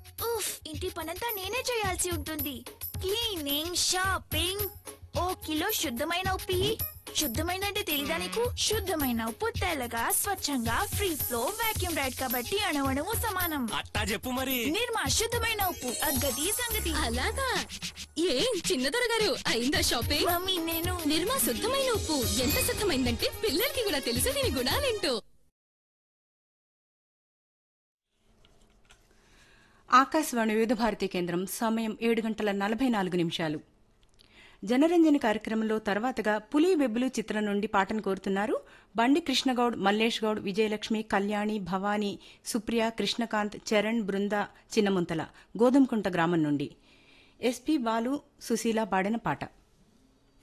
ఉఫ్ ఇంటి పనంతా నేనే చేయాల్సి ఉంటుంది క్లీనింగ్ షాపింగ్ ఓ కిలో శుద్ధమైన ఉప్పి శుద్ధమైన అంటే తెలీదా నీకు శుద్ధమైన ఉప్పు తెల్లగా స్వచ్ఛంగా ఫ్రీ ఫ్లో వాక్యూమ్ రైడ్ కాబట్టి అణవణము సమానం అట్టా చెప్పు మరి నిర్మా శుద్ధమైన ఉప్పు అగ్గది సంగతి అలాగా ఏం చిన్నదొర గారు అయిందా షాపింగ్ మమ్మీ నేను నిర్మా శుద్ధమైన ఉప్పు ఎంత శుద్ధమైందంటే పిల్లలకి కూడా తెలుసు దీని గుణాలేంటో ఆకాశవాణి వివిధ భారతి కేంద్రం సమయం ఏడు గంటల నలభై నాలుగు నిమిషాలు జనరంజని కార్యక్రమంలో తర్వాతగా పులి బెబ్బులు చిత్రం నుండి పాటను కోరుతున్నారు బండి కృష్ణగౌడ్ మల్లేష్ గౌడ్ విజయలక్ష్మి కళ్యాణి భవానీ సుప్రియ కృష్ణకాంత్ చరణ్ బృంద చిన్నముంతల గోధుమకుంట గ్రామం నుండి ఎస్పీ బాలు సుశీల పాడిన పాట